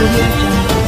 audio jungle.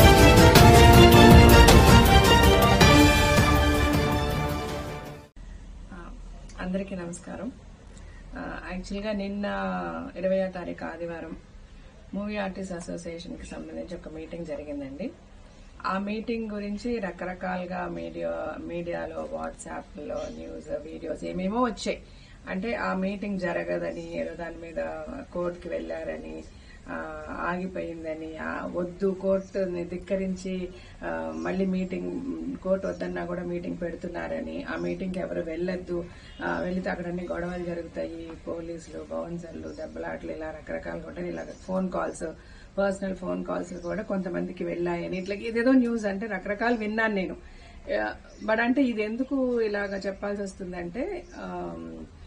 ఆ, అందరికీ నమస్కారం ఆ, యాక్చువల్గా నిన్న ఇరవయో తారీఖు ఆదివారం మూవీ ఆర్టిస్ట్ అసోసియేషన్కి సంబంధించి ఒక మీటింగ్ జరిగిందండి ఆ మీటింగ్ గురించి రకరకాలుగా మీడియా మీడియాలో వాట్సాప్లో న్యూస్ వీడియోస్ ఏమేమో వచ్చాయి అంటే ఆ మీటింగ్ జరగదని ఏదో దాని మీద కోర్టుకి వెళ్లారని ఆ, ఆగిపోయిందని ఆ, వద్దు కోర్టుని ధిక్కరించి ఆ, మళ్ళీ మీటింగ్ కోర్టు వద్దన్నా కూడా మీటింగ్ పెడుతున్నారని ఆ మీటింగ్కి ఎవరు వెళ్ళొద్దు ఆ, వెళితే అక్కడ అన్ని గొడవలు జరుగుతాయి పోలీసులు బౌన్సర్లు దెబ్బలాట్లు ఇలా రకరకాలుగా ఉంటాయి ఇలా phone calls personal phone calls కూడా కొంతమందికి వెళ్ళాయని ఇట్లా ఇదేదో న్యూస్ అంటే రకరకాలు విన్నాను నేను బట్ అంటే ఇది ఎందుకు ఇలాగ చెప్పాల్సి వస్తుందంటే ఆమ్,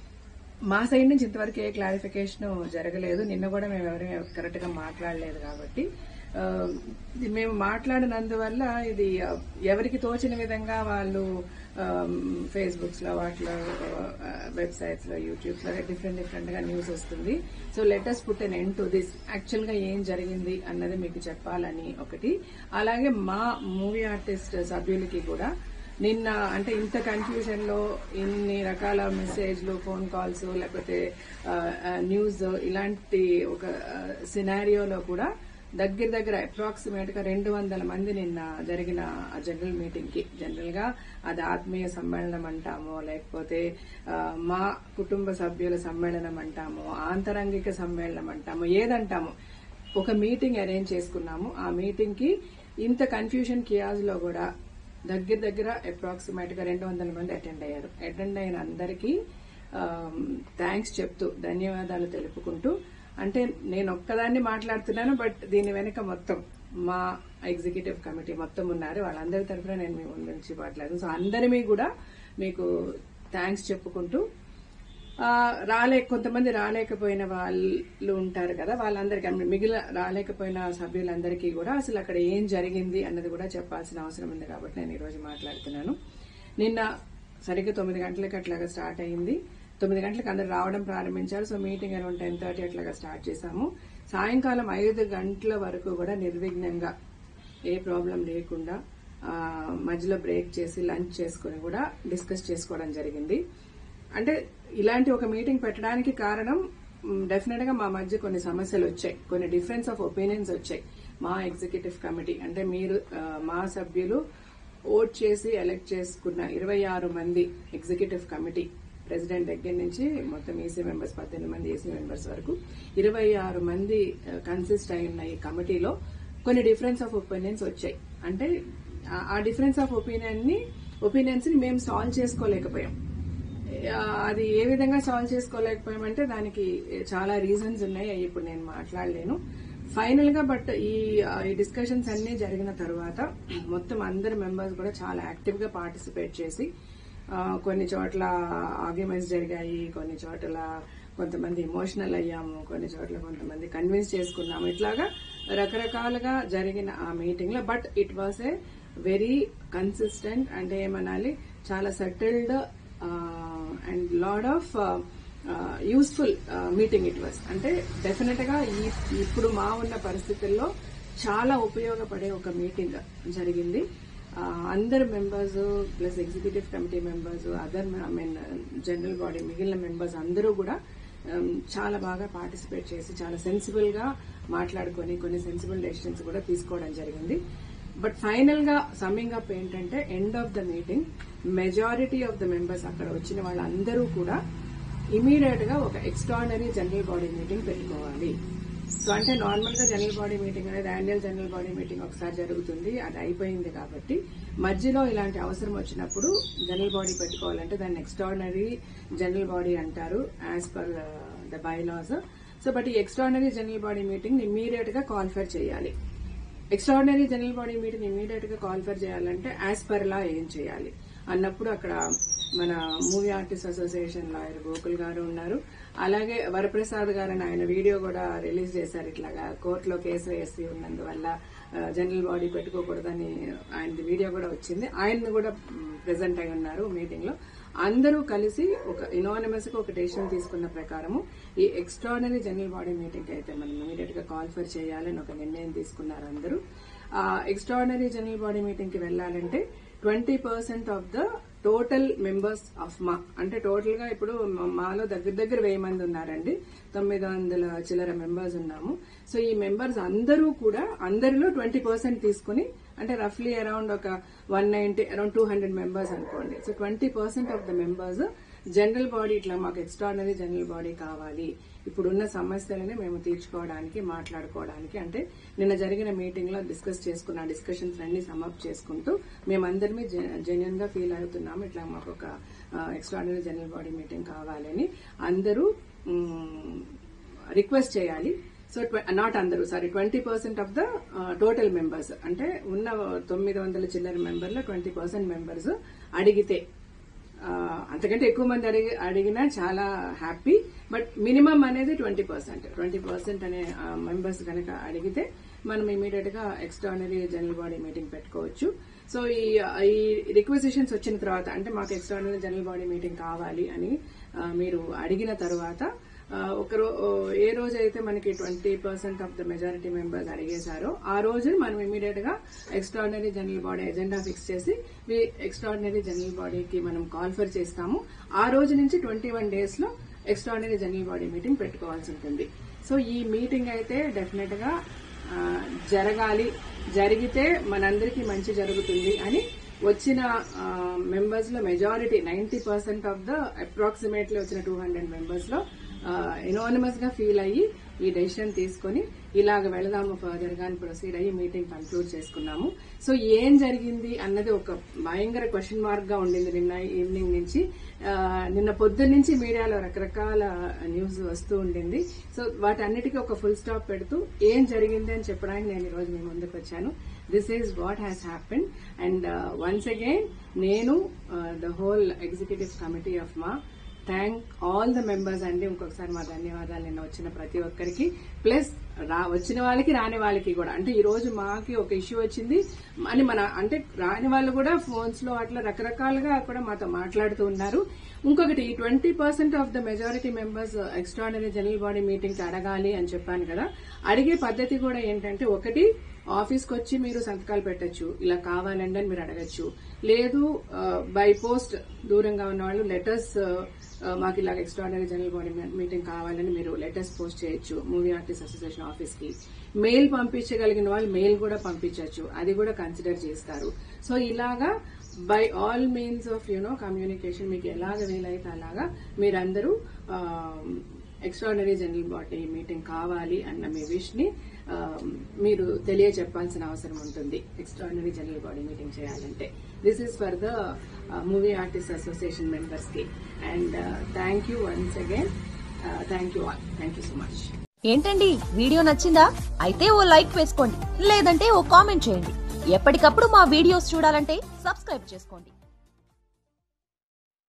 మా సైడ్ నుంచి ఇంతవరకు ఏ క్లారిఫికేషన్ జరగలేదు నిన్న కూడా మేము ఎవరు కరెక్ట్ గా మాట్లాడలేదు కాబట్టి ఆ, ఇది మేము మాట్లాడినందువల్ల ఇది ఆ, ఎవరికి తోచిన విధంగా వాళ్ళు ఫేస్బుక్స్ లో వాటిలో వెబ్సైట్స్ లో యూట్యూబ్స్ లో డిఫరెంట్ డిఫరెంట్ గా న్యూస్ వస్తుంది so letters put an end to this actual గా ఏం జరిగింది అన్నది మీకు చెప్పాలని ఒకటి అలాగే మా మూవీ ఆర్టిస్ట్ సభ్యులకి కూడా నిన్న అంటే ఇంత కన్ఫ్యూజన్ లో ఇన్ని రకాల మెసేజ్లు ఫోన్ కాల్స్ లేకపోతే ఆ, ఆ, న్యూస్ ఇలాంటి ఒక సినారియోలో కూడా దగ్గర దగ్గర అప్రాక్సిమేట్ గా రెండు వందల మంది నిన్న జరిగిన ఆ జనరల్ మీటింగ్ కి జనరల్ గా అది ఆత్మీయ సమ్మేళనం అంటామో లేకపోతే ఆ, మా కుటుంబ సభ్యుల సమ్మేళనం అంటామో ఆంతరంగిక సమ్మేళనం అంటామో ఏదంటామో ఒక మీటింగ్ అరేంజ్ చేసుకున్నాము ఆ మీటింగ్ కి ఇంత కన్ఫ్యూజన్ కియాజ్ లో కూడా దగ్గర దగ్గర అప్రాక్సిమేట్ గా రెండు వందల మంది అటెండ్ అయ్యారు అటెండ్ అయిన అందరికీ థ్యాంక్స్ చెప్తూ ధన్యవాదాలు తెలుపుకుంటూ అంటే నేను ఒక్కదాన్ని మాట్లాడుతున్నాను బట్ దీని వెనుక మొత్తం మా ఎగ్జిక్యూటివ్ కమిటీ మొత్తం ఉన్నారు వాళ్ళందరి తరఫున నేను మీ ముందు నుంచి మాట్లాడుతాను సో అందరిమీ కూడా మీకు థ్యాంక్స్ చెప్పుకుంటూ ఆ, రాలే కొంతమంది రాలేకపోయిన వాళ్ళు ఉంటారు కదా వాళ్ళందరికీ అంటే మిగిలిన రాలేకపోయిన సభ్యులందరికీ కూడా అసలు అక్కడ ఏం జరిగింది అన్నది కూడా చెప్పాల్సిన అవసరం ఉంది కాబట్టి నేను ఈరోజు మాట్లాడుతున్నాను నిన్న సరిగ్గా తొమ్మిది గంటలకు అట్లాగా స్టార్ట్ అయింది తొమ్మిది గంటలకు అందరు రావడం ప్రారంభించారు so meeting around ten thirty అట్లాగా స్టార్ట్ చేశాము సాయంకాలం ఐదు గంటల వరకు కూడా నిర్విఘ్నంగా ఏ ప్రాబ్లం లేకుండా ఆ, మధ్యలో బ్రేక్ చేసి లంచ్ చేసుకుని కూడా డిస్కస్ చేసుకోవడం జరిగింది అంటే ఇలాంటి ఒక మీటింగ్ పెట్టడానికి కారణం డెఫినెట్ గా మా మధ్య కొన్ని సమస్యలు వచ్చాయి కొన్ని డిఫరెన్స్ ఆఫ్ ఒపీనియన్స్ వచ్చాయి మా ఎగ్జిక్యూటివ్ కమిటీ అంటే మీరు ఆ, మా సభ్యులు ఓట్ చేసి ఎలక్ట్ చేసుకున్న ఇరవై ఆరు మంది ఎగ్జిక్యూటివ్ కమిటీ ప్రెసిడెంట్ దగ్గర నుంచి మొత్తం ఈసీ మెంబర్స్ పద్దెనిమిది మంది ఈసీ మెంబర్స్ వరకు ఇరవై ఆరు మంది కన్సిస్ట్ అయి ఉన్న ఈ కమిటీలో కొన్ని డిఫరెన్స్ ఆఫ్ ఒపీనియన్స్ వచ్చాయి అంటే ఆ- ఆ డిఫరెన్స్ ఆఫ్ ఒపీనియన్ ని ఒపీనియన్స్ ని మేము సాల్వ్ చేసుకోలేకపోయాం ఆ, అది ఏ విధంగా సాల్వ్ చేసుకోలేకపోయామంటే దానికి చాలా రీజన్స్ ఉన్నాయి అవి ఇప్పుడు నేను మాట్లాడలేను ఫైనల్ గా బట్ ఈ ఆ, ఈ డిస్కషన్స్ అన్ని జరిగిన తర్వాత మొత్తం అందరు మెంబర్స్ కూడా చాలా యాక్టివ్ గా పార్టిసిపేట్ చేసి ఆ, కొన్ని చోట్ల ఆర్గ్యుమెంట్స్ జరిగాయి కొన్ని చోట్ల కొంతమంది ఎమోషనల్ అయ్యాము కొన్ని చోట్ల కొంతమంది కన్విన్స్ చేసుకున్నాము ఇట్లాగా రకరకాలుగా జరిగిన ఆ మీటింగ్ లో but it was a very consistent అంటే ఏమనాలి చాలా settled and lot of useful meeting it was అంటే డెఫినెట్ గా ఈ ఇప్పుడు మా ఉన్న పరిస్థితుల్లో చాలా ఉపయోగపడే ఒక మీటింగ్ జరిగింది ఆ, అందరు members plus executive committee members other I mean general body మిగిలిన మెంబర్స్ అందరూ కూడా um, చాలా బాగా పార్టిసిపేట్ చేసి చాలా సెన్సిబుల్ గా మాట్లాడుకొని కొన్ని సెన్సిబుల్ డెసిషన్స్ కూడా తీసుకోవడం జరిగింది బట్ ఫైనల్ గా సమ్మింగ్ అప్ ఏంటంటే end of the meeting majority of the members అక్కడ వచ్చిన వాళ్ళందరూ కూడా ఇమీడియట్ గా ఒక ఎక్స్ట్రాడనరీ జనరల్ బాడీ మీటింగ్ పెట్టుకోవాలి సో అంటే నార్మల్ గా జనరల్ బాడీ మీటింగ్ అనేది యాన్యువల్ జనరల్ బాడీ మీటింగ్ ఒకసారి జరుగుతుంది అది అయిపోయింది కాబట్టి మధ్యలో ఇలాంటి అవసరం వచ్చినప్పుడు జనరల్ బాడీ పెట్టుకోవాలంటే దాన్ని ఎక్స్ట్రాడినరీ జనరల్ బాడీ అంటారు as per the bylaws so but ఈ extraordinary general body meeting immediate గా కాన్ఫర్ చేయాలి extraordinary general body meeting immediate గా కాన్ఫర్ చేయాలంటే యాజ్ పర్ లా ఏం చేయాలి అన్నప్పుడు అక్కడ మన movie artist association lawyer Gokul గారు ఉన్నారు అలాగే వరప్రసాద్ గారు అని ఆయన వీడియో కూడా రిలీజ్ చేశారు ఇట్లాగా కోర్టులో కేసు వేసి ఉన్నందువల్ల ఆ, జనరల్ బాడీ పెట్టుకోకూడదని ఆయనది వీడియో కూడా వచ్చింది ఆయన కూడా ప్రెసెంట్ అయి ఉన్నారు మీటింగ్ లో అందరూ కలిసి ఒక ఇనానిమస్ గా ఒక డెసిషన్ తీసుకున్న ప్రకారము ఈ ఎక్స్ట్రాడినరీ జనరల్ బాడీ మీటింగ్ అయితే మనం ఇమీడియట్ గా కాల్ఫర్ చేయాలని ఒక నిర్ణయం తీసుకున్నారు అందరూ ఆ ఎక్స్ట్రాడినరీ జనరల్ బాడీ మీటింగ్ కి వెళ్ళాలంటే twenty percent of the total members of MAA అంటే టోటల్ గా ఇప్పుడు మా- మాలో దగ్గర దగ్గర వెయ్యి మంది ఉన్నారండి తొమ్మిది వందల చిల్లర మెంబర్స్ ఉన్నాము సో ఈ మెంబర్స్ అందరూ కూడా అందరిలో ట్వంటీ పర్సెంట్ తీసుకుని అంటే రఫ్లీ అరౌండ్ ఒక one ninety around two hundred members అనుకోండి so twenty percent of the members general body ఇట్లా మాకు ఎక్స్ట్రాడినరీ జనరల్ బాడీ కావాలి ఇప్పుడున్న సమస్యలని మేము తీర్చుకోవడానికి మాట్లాడుకోవడానికి అంటే నిన్న జరిగిన మీటింగ్ లో డిస్కస్ చేసుకున్న డిస్కషన్స్ అన్ని సమప్ చేసుకుంటూ మేమందరమే జెన్యున్ గా ఫీల్ అవుతున్నాము ఇట్లా మాకు ఒక ఎక్స్ట్రాడినరీ జనరల్ బాడీ మీటింగ్ కావాలని అందరూ రిక్వెస్ట్ చేయాలి సో నాట్ అందరూ sorry twenty percent of the total members అంటే ఉన్న తొమ్మిది వందల చిల్లర మెంబర్లో ట్వంటీ పర్సెంట్ మెంబర్స్ అడిగితే ఆ, అంతకంటే ఎక్కువ మంది అడిగి అడిగినా చాలా హ్యాపీ బట్ మినిమం అనేది ట్వంటీ పర్సెంట్ ట్వంటీ పర్సెంట్ అనే మెంబర్స్ కనుక అడిగితే మనం ఇమీడియట్ గా ఎక్స్ట్రానరీ జనరల్ బాడీ మీటింగ్ పెట్టుకోవచ్చు సో ఈ ఈ రిక్వెజిషన్స్ వచ్చిన తర్వాత అంటే మాకు ఎక్స్ట్రానరీ జనరల్ బాడీ మీటింగ్ కావాలి అని ఆ, మీరు అడిగిన తర్వాత ఆ, ఒక రో ఏ రోజు అయితే మనకి twenty percent of the majority members అడిగేశారో ఆ రోజు మనం ఇమీడియట్ గా extraordinary general body agenda fix చేసి ఎక్స్ట్రాడినరీ జనరల్ బాడీకి మనం కాల్ఫర్ చేస్తాము ఆ రోజు నుంచి ట్వంటీ వన్ డేస్ లో ఎక్స్ట్రాడినరీ జనరల్ బాడీ మీటింగ్ పెట్టుకోవాల్సి ఉంటుంది సో ఈ మీటింగ్ అయితే డెఫినెట్ గా ఆ, జరగాలి జరిగితే మనందరికీ మంచి జరుగుతుంది అని వచ్చిన మెంబర్స్ లో majority ninety percent of the approximately వచ్చిన టూ హండ్రెడ్ మెంబర్స్ లో ఎనానిమస్ గా ఫీల్ అయ్యి ఈ డెసిషన్ తీసుకొని ఇలాగ వెళదాము ఫర్దర్ గా ప్రొసీడ్ అయ్యి మీటింగ్ కన్క్లూడ్ చేసుకున్నాము సో ఏం జరిగింది అన్నది ఒక భయంకర క్వశ్చన్ మార్క్ గా ఉండింది నిన్న ఈవినింగ్ నుంచి ఆ, నిన్న పొద్దున్న నుంచి మీడియాలో రకరకాల న్యూస్ వస్తూ ఉండింది సో వాటన్నిటికీ ఒక ఫుల్ స్టాప్ పెడుతూ ఏం జరిగింది అని చెప్పడానికి నేను ఈరోజు మీ ముందుకు వచ్చాను this is what has happen and once again నేను the whole executive committee of మా థ్యాంక్ ఆల్ ద మెంబర్స్ అండి ఇంకొకసారి మా ధన్యవాదాలు నిన్న వచ్చిన ప్రతి ఒక్కరికి ప్లస్ రా వచ్చిన వాళ్ళకి రాని వాళ్ళకి కూడా అంటే ఈ రోజు మాకి ఒక ఇష్యూ వచ్చింది అని మన అంటే రాని వాళ్ళు కూడా ఫోన్స్ లో అట్లా రకరకాలుగా కూడా మాతో మాట్లాడుతూ ఉన్నారు ఇంకొకటి twenty percent of the majority members extraordinary general body meeting కి అడగాలి అని చెప్పాను కదా అడిగే పద్ధతి కూడా ఏంటంటే ఒకటి ఆఫీస్కి వచ్చి మీరు సంతకాలు పెట్టచ్చు ఇలా కావాలండి అని మీరు అడగచ్చు లేదు బై పోస్ట్ దూరంగా ఉన్న వాళ్ళు లెటర్స్ మాకు ఇలాగ ఎక్స్ట్రాడినరీ జనరల్ బాడీ మీటింగ్ కావాలని మీరు లెటర్స్ పోస్ట్ చేయొచ్చు మూవీ ఆర్టిస్ట్ అసోసియేషన్ ఆఫీస్ కి మెయిల్ పంపించగలిగిన వాళ్ళు మెయిల్ కూడా పంపించవచ్చు అది కూడా కన్సిడర్ చేస్తారు సో ఇలాగా by all means of you know communication మీకు ఎలాగ వీలైతే అలాగా మీరందరూ ఎక్స్ట్రాడినరీ జనరల్ బాడీ మీటింగ్ కావాలి అన్న మీ విష్ ని ఆ, మీరు తెలియచెప్పాల్సిన అవసరం ఉంటుంది ఎక్స్ట్రాడినరీ జనరల్ బాడీ మీటింగ్ చేయాలంటే this is for the movie artist association members కి and thank you once again thank you all thank you so much ఏంటండి వీడియో నచ్చిందా అయితే ఓ లైక్ వేసుకోండి లేదంటే ఓ కామెంట్ చేయండి ఎప్పటికప్పుడు మా వీడియోస్ చూడాలంటే సబ్స్క్రైబ్ చేసుకోండి